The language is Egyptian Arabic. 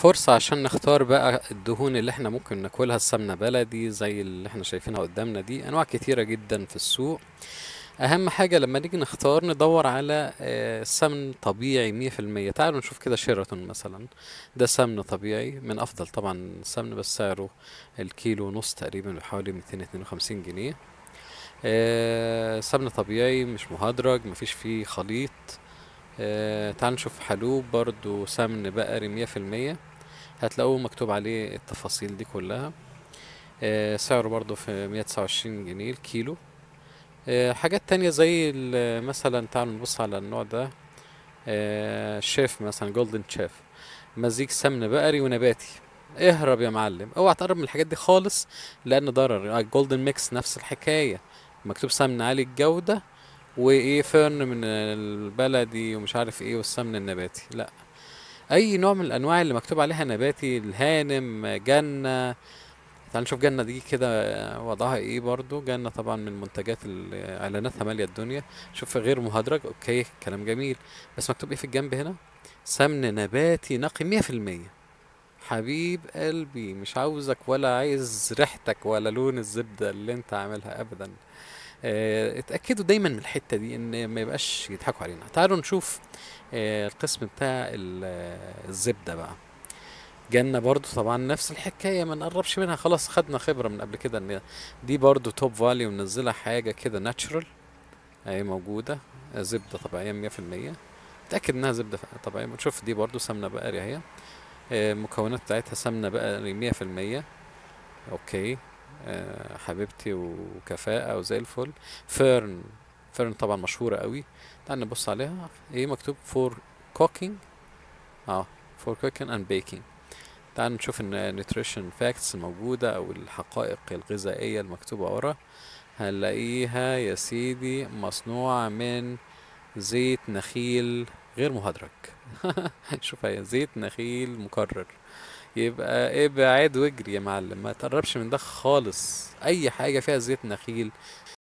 فرصة عشان نختار بقى الدهون اللي احنا ممكن ناكلها السمنة بلدي زي اللي احنا شايفينها قدامنا دي انواع كتيرة جدا في السوق اهم حاجة لما نيجي نختار ندور على آه، سمن طبيعي مية في المية تعالوا نشوف كده شيراتون مثلا ده سمن طبيعي من افضل طبعا السمن بس سعره الكيلو ونص تقريبا بحوالي 252 جنيه آه، سمن طبيعي مش مهدرج مفيش فيه خليط آه، تعال نشوف حلوب برضو سمن بقري مية في المية هتلاقوه مكتوب عليه التفاصيل دي كلها آه، سعره برضو في مية تسعة وعشرين جنيه الكيلو آه، حاجات تانية زي ال- مثلا تعالوا نبص على النوع ده آه، شيف مثلا جولدن شيف مزيج سمن بقري ونباتي اهرب يا معلم اوعى تقرب من الحاجات دي خالص لان ضرر جولدن ميكس نفس الحكاية مكتوب سمن عالي الجودة وايه فيرن من البلدي ومش عارف ايه والسمن النباتي لا اي نوع من الانواع اللي مكتوب عليها نباتي الهانم جنة تعال نشوف جنة دي كده وضعها ايه برضو جنة طبعا من المنتجات اللي اعلاناتها مالية الدنيا شوف غير مهدرج اوكي كلام جميل بس مكتوب ايه في الجنب هنا سمن نباتي نقي مية في المية حبيب قلبي مش عاوزك ولا عايز ريحتك ولا لون الزبدة اللي انت عاملها ابدا آه، اتأكدوا دايما من الحتة دي ان ما يبقاش يضحكوا علينا تعالوا نشوف آه، القسم بتاع ال- آه، الزبدة بقى جنة برضو طبعا نفس الحكاية ما نقربش منها خلاص خدنا خبرة من قبل كده ان دي برضو توب فاليو منزلة حاجة كده ناتشرال اهي موجودة آه، زبدة طبيعية مية في المية اتأكد انها زبدة طبيعية شوف دي برضو سمنة بقري اهي آه، المكونات بتاعتها سمنة بقري مية في المية اوكي آه، حبيبتي وكفاءة وزي الفل فيرن فيرن طبعا مشهورة قوي تعال نبص عليها ايه مكتوب فور كوكينج اه فور كوكينج اند بيكينج تعال نشوف النيوتريشن فاكتس الموجودة او الحقائق الغذائية المكتوبة ورا هنلاقيها يا سيدي مصنوع من زيت نخيل غير مهدرج شوف هي زيت نخيل مكرر يبقى ابعد واجري يا معلم ما تقربش من ده خالص اي حاجة فيها زيت نخيل